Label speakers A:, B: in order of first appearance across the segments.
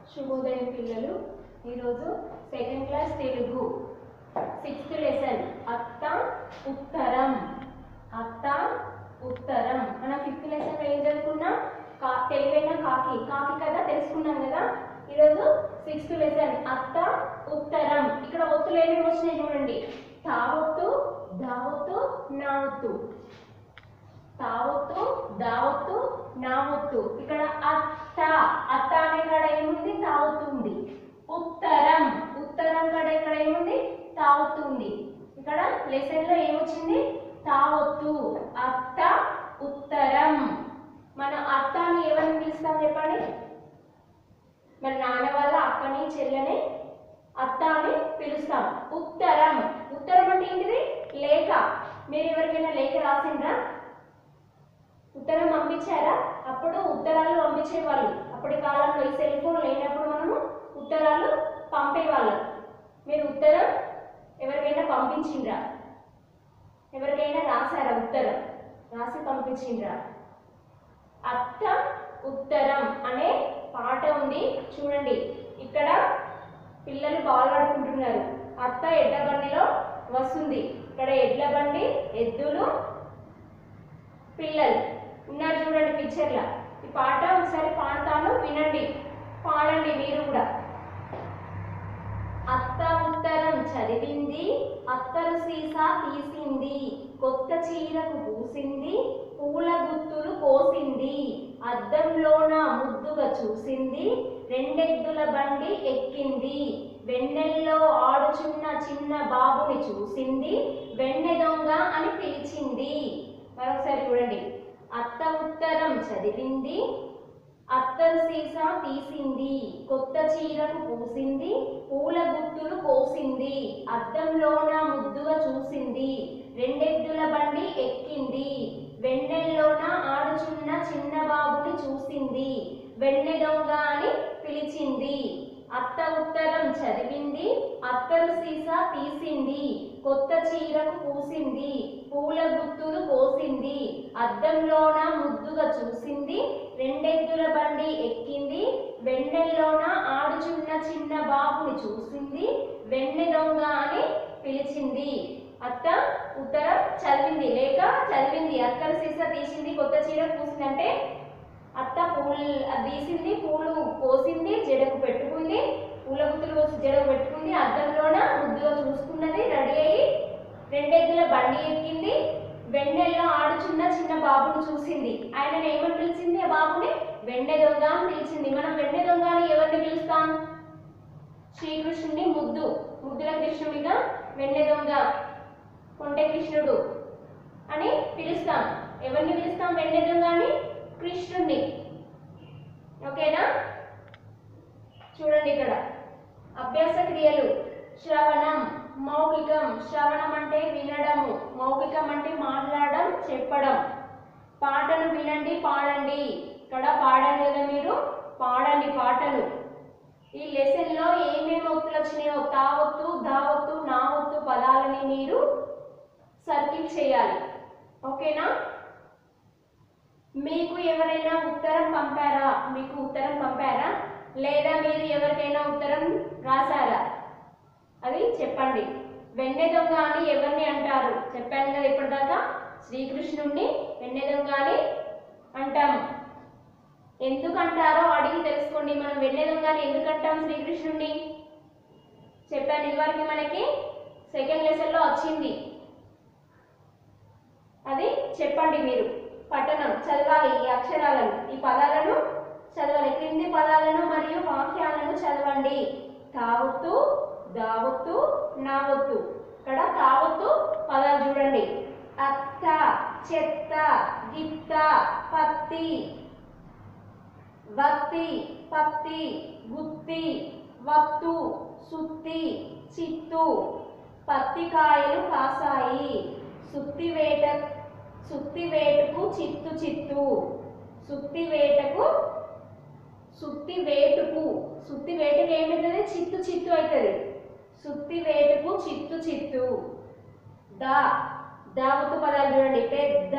A: శుభోదయం పిల్లలు ఈరోజు second class Telugu sixth lesson అత్త ఉత్తరం అత్త ఉత్తరం మనం ఫిఫ్త్ లెసన్ ఏం చదువుకున్నాం కా తెలివైన కాకి కాకి కదా తెలుసుకున్నాం కదా ఈరోజు సిక్స్త్ లెసన్ అత్త ఉత్తరం ఇక్కడ ఒత్తులు ఏమేమి వచ్చినాయి చూడండి తావొత్తు దావొత్తు నావొత్తు తావొత్తు దావొత్తు నావొత్తు ఇక్కడ అత్త అత్త అనే కాడ ఏముంది తావొత్తు ఉంది ఉత్తరం ఉత్తరం కాడ ఇక్కడ ఏముంది తావొత్తు ఉంది ఇక్కడ లెసన్ లో ఏమొచ్చింది తావొత్తు అత్త ఉత్తరం మన అత్తని ఎవరిని పిలుస్తాం చెప్పండి మన నాన్న వాళ్ళ అక్కని చెల్లెని అత్త అని పిలుస్తాం ఉత్తరం ఉత్తరం అంటే ఏంటిది లేఖ మీరు ఎవరికైనా లేఖ రాసిండ్రా ఉత్తరం పంపించారా అప్పుడు ఉత్తరాలు పంపించేవాళ్ళు అప్పటి కాలంలో ఈ సెల్ ఫోన్ లేనప్పుడు మనము ఉత్తరాలు పంపేవాళ్ళం మీరు ఉత్తరం ఎవరికైనా పంపించిండ్రా ఎవరికైనా రాశారా ఉత్తరం రాసి పంపించిండ్రా అత్త ఉత్తరం అనే పాట ఉంది చూడండి ఇక్కడ పిల్లలు బాల్ ఆడుకుంటున్నారు అత్త ఎడ్ల బండిలో వస్తుంది ఇక్కడ ఎడ్ల బండి ఎద్దులు పిల్లలు ఉన్నారు చూడండి పిక్చర్లో ఈ పాట ఒకసారి పాడతాను వినండి పాడండి మీరు కూడా అత్త ఉత్తరం చదివింది అత్తరు సీసా తీసింది కొత్త చీరకు పూసింది పూల గుత్తులు కోసింది అద్దంలోన ముద్దుగా చూసింది రెండెద్దుల బండి ఎక్కింది వెన్నెల్లో ఆడుచున్న చిన్న బాబుని చూసింది వెన్నె దొంగ అని పిలిచింది మరొకసారి చూడండి అత్త ఉత్తరం చదివింది అత్తరు సీసా తీసింది కొత్త చీరకు పూసింది పూల గుత్తులు కోసింది అద్దంలోన ముద్దుగా చూసింది రెండెద్దుల బండి ఎక్కింది వెన్నెల్లోన ఆడుచున్న చిన్న బాబుని చూసింది వెన్నె దొంగ అని పిలిచింది అత్త ఉత్తరం చదివింది అత్తరు సీసా తీసింది కొత్త చీరకు పూసింది పూల గుత్తులు కోసింది అద్దంలోన ముద్దుగా చూసింది రెండెద్దుల బండి ఎక్కింది వెన్నెల్లోన ఆడుచున్న చిన్న బాబుని చూసింది వెన్నె దొంగ అని పిలిచింది అత్త ఉత్తరం చదివింది లేక చదివింది అత్తరు సీసా తీసింది కొత్త చీర పూసింది అంటే అత్త పూలు అది తీసింది పూలు కోసింది జడకు పెట్టుకుంది పూల గుత్తులు కోసి జడకు పెట్టుకుంది అద్దంలోన ముద్దుగా చూసుకున్నది రెడీ అయ్యి రెండెద్దుల బండి ఎక్కింది వెన్నెల్లో ఆడుచున్న చిన్న బాబుని చూసింది ఆయన ఏమని పిలిచింది ఆ బాబుని వెన్నె దొంగ అని పిలిచింది మనం వెన్నె దొంగ అని ఎవరిని పిలుస్తాం శ్రీకృష్ణుని ముద్దు ముద్దుల కృష్ణుడిగా వెన్నె దొంగ కొంటె కృష్ణుడు అని పిలుస్తాం ఎవరిని పిలుస్తాం వెన్నె దొంగ అని కృష్ణుణ్ణి ఓకేనా చూడండి ఇక్కడ అభ్యాస క్రియలు శ్రవణం మౌఖికం శ్రవణం అంటే వినడము మౌఖికం అంటే మాట్లాడడం చెప్పడం పాటను వినండి పాడండి ఇక్కడ పాడండి కదా మీరు పాడండి పాటను ఈ లెసన్లో ఏమేమి ఒత్తులు వచ్చినాయో తావొత్తు దావొత్తు నావొత్తు పదాలని మీరు సర్కిల్ చేయాలి ఓకేనా మీకు ఎవరైనా ఉత్తరం పంపారా మీకు ఉత్తరం పంపారా లేదా మీరు ఎవరికైనా ఉత్తరం రాశారా అది చెప్పండి వెన్నె దొంగ అని ఎవరిని అంటారు చెప్పాను కదా ఇప్పటిదాకా శ్రీకృష్ణుడిని వెన్నె దొంగ అని అంటాము ఎందుకు అంటారో అడిగి తెలుసుకోండి మనం వెన్నె దొంగ అని ఎందుకు అంటాం శ్రీకృష్ణుడిని చెప్పాను ఇదివరకు మనకి సెకండ్ లెసన్లో వచ్చింది అది చెప్పండి మీరు పఠనం చదవాలి ఈ అక్షరాలను ఈ పదాలను చదవాలి క్రింది పదాలను మరియు వాక్యాలను చదవండి తావొత్తు దావొత్తు నావొత్తు ఇక్కడ తావొత్తు పదాలు చూడండి అత్త చెత్త గిత్త పత్తి వత్తి పత్తి గుత్తి వత్తు సుత్తి చిత్తు పత్తి కాయలు కాసాయి సుత్తి వేట సుత్తి వేటకు చిత్తు చిత్తు సుత్తి వేటకు సుత్తి వేటుకు సుత్తి వేటకు ఏమవుతుంది చిత్తు చిత్తు అవుతుంది సుత్తి వేటుకు చిత్తు చిత్తు దా దావతు పదాలు చూడండి పెద్ద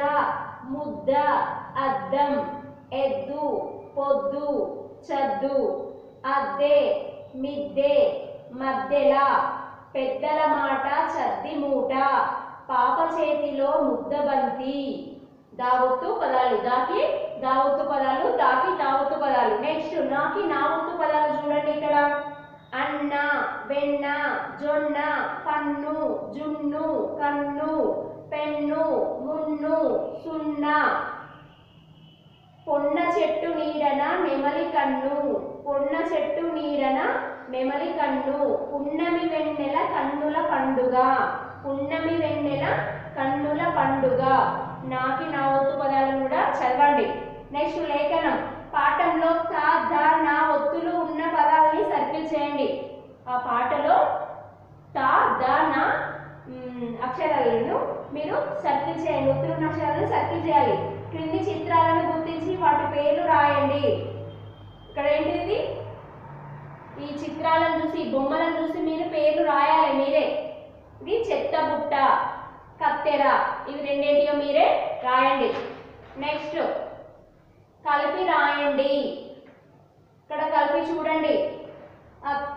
A: ముద్ద అద్దం ఎద్దు పొద్దు చద్దు అద్దె మిద్దె మద్దెల పెద్దల మాట చద్ది మూట పాప చేతిలో ముద్దబంతి దావత్తు పదాలు దాకి దావత్తు పదాలు దాకి దావత్తు పదాలు నెక్స్ట్ నాకి నావత్తు పదాలు చూడండి ఇక్కడ అన్న వెన్న జొన్న పన్ను జున్ను కన్ను పెన్ను మున్ను సున్నా పొన్న చెట్టు నీడన నెమలి కన్ను పొన్న చెట్టు నీడన నెమలి కన్ను పున్నమి వెన్నెల కన్నుల పండుగ పున్నమి వెన్నెల కన్నుల పండుగ నాకి నా ఒత్తు పదాలను కూడా చదవండి నెక్స్ట్ లేఖనం పాఠంలో తా దా నా ఒత్తులు ఉన్న పదాలని సర్కిల్ చేయండి ఆ పాటలో తా దా నా మ్, అక్షరాలను మీరు సర్కిల్ చేయండి ఒత్తులు ఉన్న అక్షరాలను సర్కిల్ చేయాలి క్రింది చిత్రాలను గుర్తించి వాటి పేర్లు రాయండి ఇక్కడ ఏంటిది ఈ చిత్రాలను చూసి ఈ బొమ్మలను చూసి మీరు పేర్లు రాయాలి మీరే ఇది చెత్త బుట్ట కత్తెర ఇవి రెండేంటియో మీరే రాయండి నెక్స్ట్ కలిపి రాయండి ఇక్కడ కలిపి చూడండి అత్త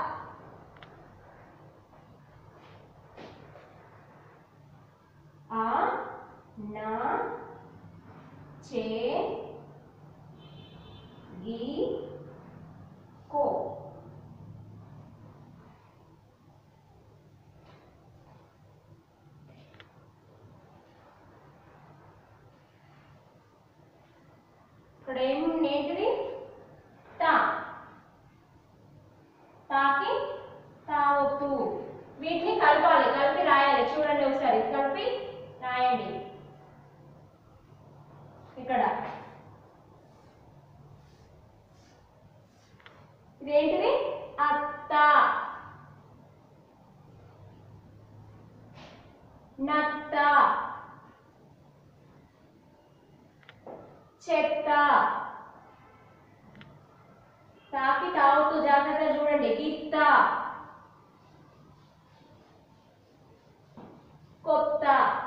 A: ఆ నా చే గి కో ఇక్కడ ఏముంది ఏంటిది తా తాకి తావొత్తు వీటిని కలపాలి కలిపి రాయాలి చూడండి ఒకసారి కలిపి రాయండి ఇక్కడ ఇదేంటిది అత్త నత్త చెత్త తాకి తావుతూ జాగ్రత్త చూడండి గిత్త కొత్త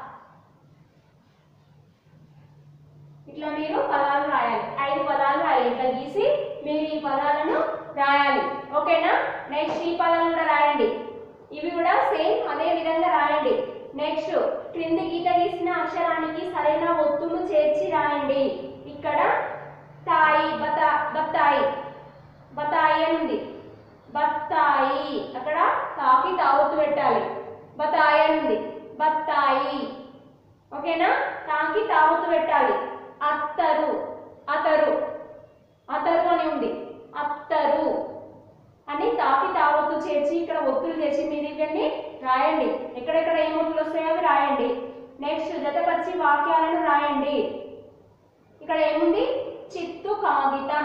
A: ఇట్లా మీరు పదాలు రాయాలి ఐదు పదాలు రాయాలి ఇట్లా గీసి మీరు ఈ పదాలను రాయాలి ఓకేనా నెక్స్ట్ ఈ పదాలు కూడా రాయండి ఇవి కూడా సేమ్ అదే విధంగా రాయండి నెక్స్ట్ క్రింది గీత గీసిన అక్షరానికి సరైన ఒత్తులు చేర్చి రాయండి ఇక్కడ తాయి బతా బత్తాయి బత్తాయి అని ఉంది బత్తాయి అక్కడ తాకి తావత్తు పెట్టాలి బత్తాయి అని ఉంది బత్తాయి ఓకేనా తాకి తావత్తు పెట్టాలి అత్తరు అతరు అతరు అని ఉంది అత్తరు అని తాకి తావత్తు చేర్చి ఇక్కడ ఒత్తులు చేసి మీరు ఇవన్నీ రాయండి ఎక్కడెక్కడ ఏం ఒత్తులు వస్తాయో అవి రాయండి నెక్స్ట్ జతపరిచి వాక్యాలను రాయండి ఇక్కడ ఏముంది చిత్తు కాగితం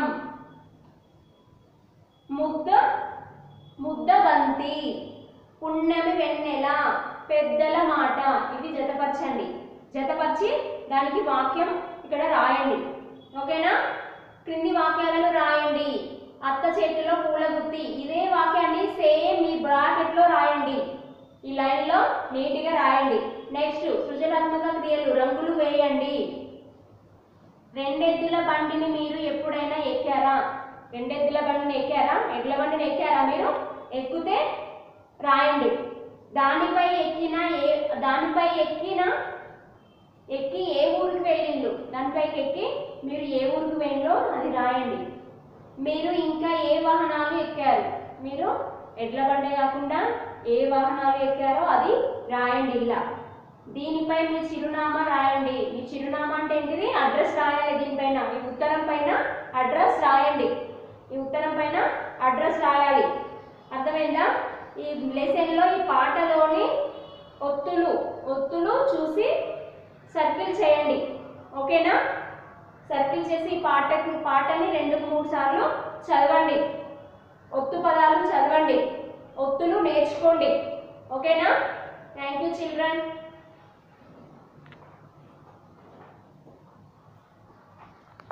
A: ముద్ద ముద్ద బంతి పున్నమి వెన్నెల పెద్దల మాట ఇవి జతపరచండి జతపరిచి దానికి వాక్యం ఇక్కడ రాయండి ఓకేనా క్రింది వాక్యాలను రాయండి అత్త చేతిలో పూల గుత్తి ఇదే వాక్యాన్ని సేమ్ మీ బ్రాకెట్లో రాయండి ఈ లైన్లో నీట్గా రాయండి నెక్స్ట్ సృజనాత్మక క్రియలు రంగులు వేయండి రెండెద్దుల బండిని మీరు ఎప్పుడైనా ఎక్కారా రెండెద్దుల బండిని ఎక్కారా ఎడ్ల బండిని ఎక్కారా మీరు ఎక్కితే రాయండి దానిపై ఎక్కిన ఏ దానిపై ఎక్కిన ఎక్కి ఏ ఊరికి వెళ్ళిండు దానిపైకి ఎక్కి మీరు ఏ ఊరికి వెళ్ళో అది రాయండి మీరు ఇంకా ఏ వాహనాలు ఎక్కారు మీరు ఎడ్ల బండే కాకుండా ఏ వాహనాలు ఎక్కారో అది రాయండి ఇలా దీనిపై మీ చిరునామా రాయండి మీ చిరునామా అంటే ఏంటిది అడ్రస్ రాయాలి దీనిపైన ఈ ఉత్తరం పైన అడ్రస్ రాయండి ఈ ఉత్తరం పైన అడ్రస్ రాయాలి అర్థమైందా ఈ లెసన్లో ఈ పాటలోని ఒత్తులు ఒత్తులు చూసి సర్కిల్ చేయండి ఓకేనా సర్కిల్ చేసి ఈ పాటకి పాటని రెండు మూడు సార్లు చదవండి ఒత్తు పదాలు చదవండి ఒత్తులు నేర్చుకోండి ఓకేనా థ్యాంక్ యూ చిల్డ్రన్